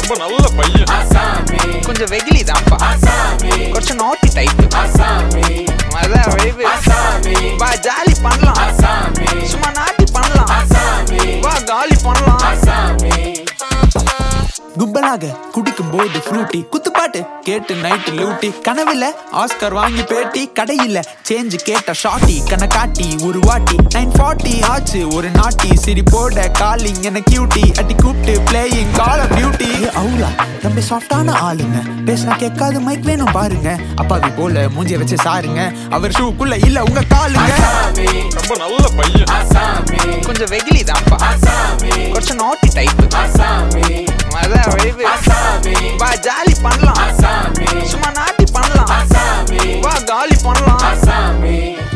ரொம்ப நல்ல பையன் கொஞ்சம் வெகிலி தான்ப்பா கொஞ்சம் நாட்டி டைப் அதான் வைபு வா ஜாலி பண்ணலாம் சும்மா நாட்டி பண்ணலாம் வா காலி பண்ணலாம் கும்பலாக குடிக்கும் போது ஃப்ரூட்டி குத்துப்பாட்டு கேட்டு நைட்டு லூட்டி கனவுல ஆஸ்கர் வாங்கி பேட்டி கடையில சேஞ்சு கேட்ட ஷாட்டி கண்ண காட்டி ஒரு வாட்டி நைன் ஃபார்ட்டி ஆச்சு ஒரு நாட்டி சிரிப்போட காலிங் என்ன கியூட்டி அட்டி கூப்பிட்டு playing call of duty aura ரொம்ப சாஃப்டான ஆளுங்க பேசினா கேட்காது மைக் வேணும் பாருங்க அப்பாவி போல மூஞ்சிய வச்சு சாருங்க அவர் ஷூக்குள்ள இல்ல உங்க காலுங்க ரொம்ப நல்ல பையன் கொஞ்சம் வெகிலி தான்ப்பா கொஞ்சம் நாட்டி டைப் அதான் வைபு வா ஜாலி பண்ணலாம் சும்மா நாட்டி பண்ணலாம் வா காலி பண்ணலாம்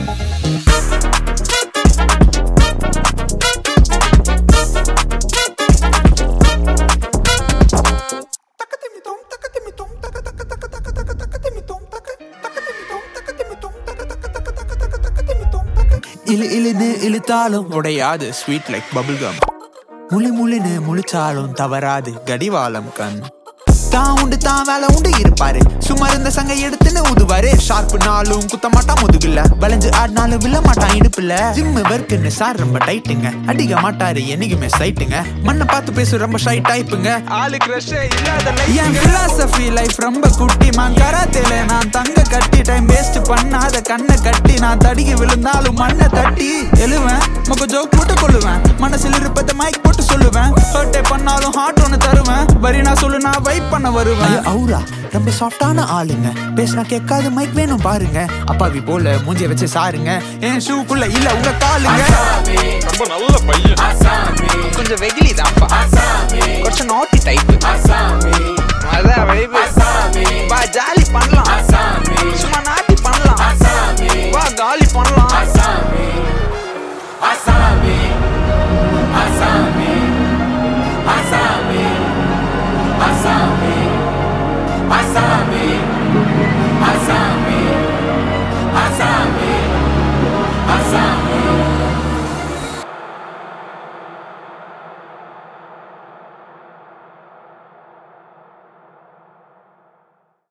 இழு இழுன்னு இழுத்தாலும் உடையாது ஸ்வீட் லைக் பபிள் கம் முழு முழுன்னு முழிச்சாலும் தவறாது கடிவாளம் கண் தான் உண்டு தான் வேலை உண்டு இருப்பாரு சும்மா இருந்த சங்க எடுத்துன்னு உதுவாரு ஷார்ப்பு நாளும் குத்த மாட்டான் முதுகுல வளைஞ்சு ஆடினாலும் விழ மாட்டான் இடுப்புல ஜிம்மு ஒர்க்குன்னு சார் ரொம்ப டைட்டுங்க அடிக்க மாட்டாரு என்னைக்குமே சைட்டுங்க மண்ணை பார்த்து பேச ரொம்ப ஷை டைப்புங்க ஆளு கிரஷ் இல்லாத என் பிலாசபி லைஃப் ரொம்ப குட்டி மான் கராத்தேல நான் தங்க கட்டி டைம் வேஸ்ட் பண்ணாத கண்ணை கட்டி நான் தடிக்கி விழுந்தாலும் மண்ணை தட்டி எழுவேன் முக ஜோக் போட்டு கொள்ளுவேன் மனசில் இருப்பதை மைக் போட்டு சொல்லுவேன் ஹர்ட்டே பண்ணாலும் ஹார்ட் ஒன்று தருவேன் வரி நான் சொல்லு நான் வைப் பண்ண வருவேன் அவுரா ரொம்ப சாஃப்டான ஆளுங்க பேசினா கேட்காது மைக் வேணும் பாருங்க அப்பாவி போல மூஞ்சிய வச்சு சாருங்க என் ஷூக்குள்ள இல்ல உங்க காலுங்க ரொம்ப நல்ல பையன் கொஞ்சம் வெகிலி தான்ப்பா கொஞ்சம் நாட்டி டைப்